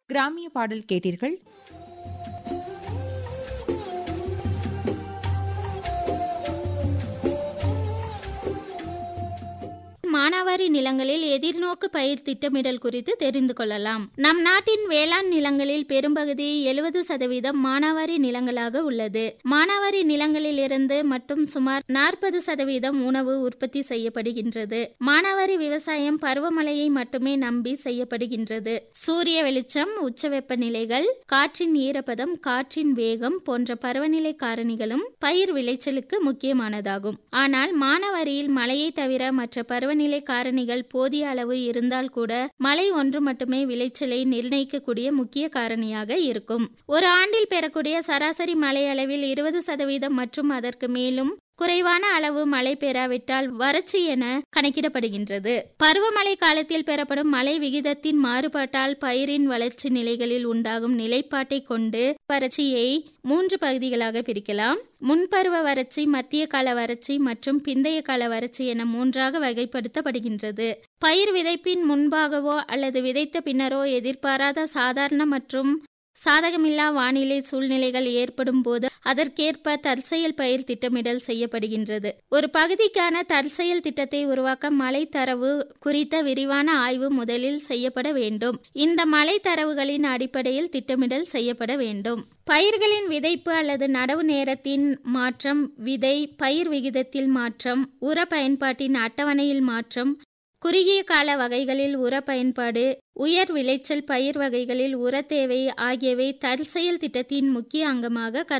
கிராமிய பாடல் கேட்டீர்கள் மானாவாரி நிலங்களில் எதிர்நோக்கு பயிர் திட்டமிடல் குறித்து தெரிந்து கொள்ளலாம் நம் நாட்டின் வேளாண் நிலங்களில் பெரும்பகுதி எழுபது சதவீதம் மானாவாரி நிலங்களாக உள்ளது மானாவாரி நிலங்களில் இருந்து மட்டும் சுமார் நாற்பது சதவீதம் உணவு உற்பத்தி செய்யப்படுகின்றது மானாவாரி விவசாயம் பருவமழையை மட்டுமே நம்பி செய்யப்படுகின்றது சூரிய வெளிச்சம் உச்ச வெப்பநிலைகள் காற்றின் ஈரப்பதம் காற்றின் வேகம் போன்ற பருவநிலை காரணிகளும் பயிர் விளைச்சலுக்கு முக்கியமானதாகும் ஆனால் மானாவாரியில் மழையை தவிர மற்ற பருவநிலை காரணிகள் போதிய அளவு இருந்தால் கூட மழை ஒன்று மட்டுமே விளைச்சலை நிர்ணயிக்கக்கூடிய முக்கிய காரணியாக இருக்கும் ஒரு ஆண்டில் பெறக்கூடிய சராசரி மழை அளவில் இருபது சதவீதம் மற்றும் அதற்கு மேலும் குறைவான அளவு மழை பெறாவிட்டால் வறட்சி என கணக்கிடப்படுகின்றது பருவமழை காலத்தில் பெறப்படும் மழை விகிதத்தின் மாறுபாட்டால் பயிரின் வளர்ச்சி நிலைகளில் உண்டாகும் நிலைப்பாட்டை கொண்டு வறட்சியை மூன்று பகுதிகளாக பிரிக்கலாம் முன்பருவ வறட்சி மத்திய கால வறட்சி மற்றும் பிந்தைய கால வறட்சி என மூன்றாக வகைப்படுத்தப்படுகின்றது பயிர் விதைப்பின் முன்பாகவோ அல்லது விதைத்த பின்னரோ எதிர்பாராத சாதாரண மற்றும் சாதகமில்லா வானிலை சூழ்நிலைகள் ஏற்படும் போது அதற்கேற்ப தற்செயல் பயிர் திட்டமிடல் செய்யப்படுகின்றது ஒரு பகுதிக்கான தற்செயல் திட்டத்தை உருவாக்க மழை தரவு குறித்த விரிவான ஆய்வு முதலில் செய்யப்பட வேண்டும் இந்த மழை தரவுகளின் அடிப்படையில் திட்டமிடல் செய்யப்பட வேண்டும் பயிர்களின் விதைப்பு அல்லது நடவு நேரத்தின் மாற்றம் விதை பயிர் விகிதத்தில் மாற்றம் உர பயன்பாட்டின் அட்டவணையில் மாற்றம் குறுகிய கால வகைகளில் உர பயன்பாடு உயர் விளைச்சல் பயிர் வகைகளில் உர தேவை ஆகியவை தற்செயல் திட்டத்தின் முக்கிய அங்கமாக